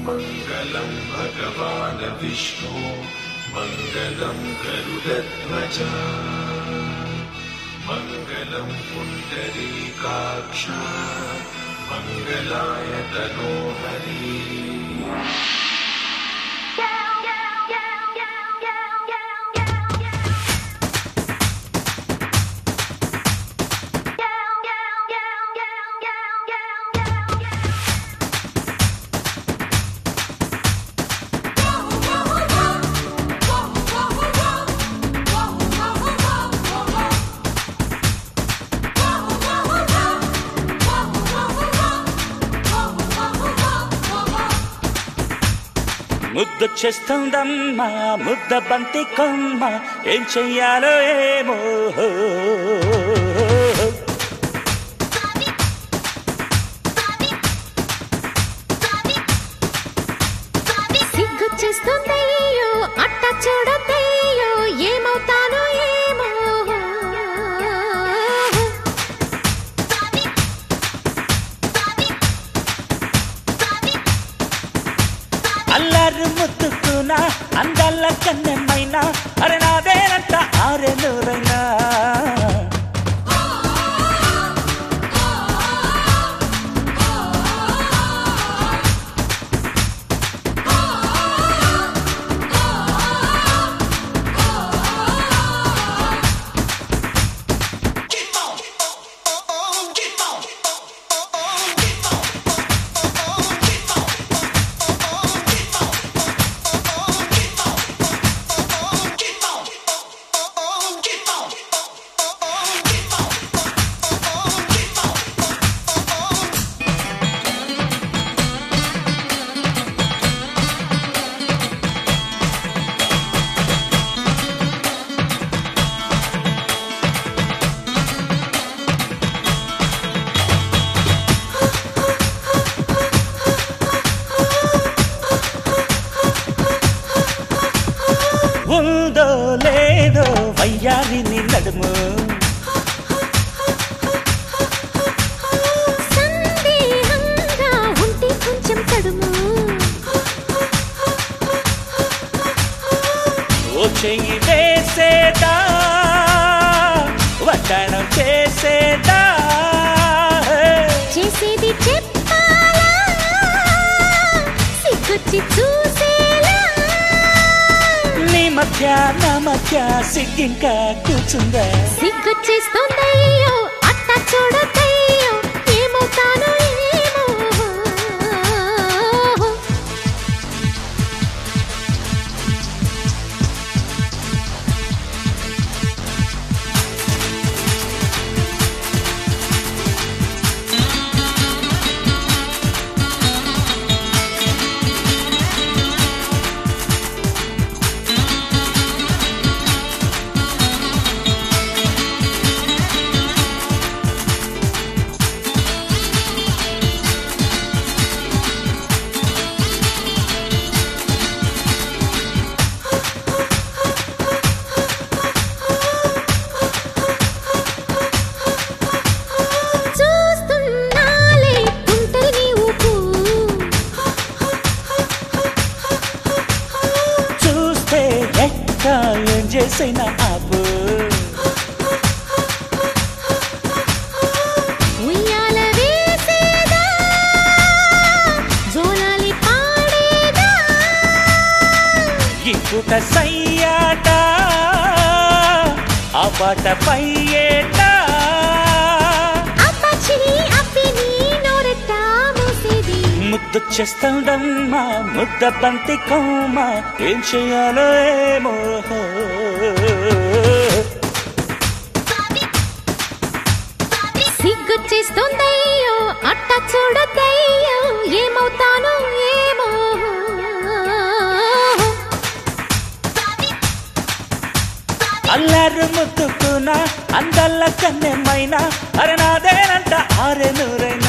मङ्गलं भगवान् विष्णु मङ्गलं गरुडध्वज मङ्गलं पुण्डरीकाक्ष मङ्गलाय तनोहरी ముద్దొచ్చేస్తుందమ్మా ముద్ద బంతి కొమ్మ ఏం చెయ్యాలో ఏమో సిగ్గుచ్చేస్తుందయ్యో అట్ట చూడద్దయ్యో ఏమవుతానో ఏమో అల్లారు ముద్దుకునా అందాల కన్నెమ్మైనా అరే నాదేనంట ఆరే నూరైనా ఉందో లేదో వయ్యారిని నడుము సందేహంగా ఉంటే కొంచెం తడుము ఓ చెయ్యి వేసేదా వడ్డాణం చేసేదా చేసేది చెప్పాలా సిగ్గొచ్చి చూసేలా నీ మధ్య నా మధ్య సిగ్గింకా కూర్చుందా సిగ్గొచ్చేస్తోందయ్యో అట్ట చూడద్దయ్యో ఏమవుతానో ఏమో చూస్తున్నాలే తుంటరి ఊపు చూస్తే ఎక్క ఏం చేసిన ఆపు ఉయ్యాల వేసేదా జోలాలి పాడేదా ఈ పూట సయ్యాట ఆ పాట పై ఏట అప్పచ్చిని అప్పిని నోరెట్ట మూసేది ముద్దొచ్చేస్తాడమ్మా ముద్ద బంతి కొమ్మ ఏం చేయాలో ఏమో సిగ్గొచ్చేస్తోందయ్యో అట్ట చూడద్దయ్యో ఏమవుతానో ఏమో అల్లారు ముద్దుకున్నా అందల్ల కన్నెమ్మైనా అరే నాదేనంట ఆరే నూరైనా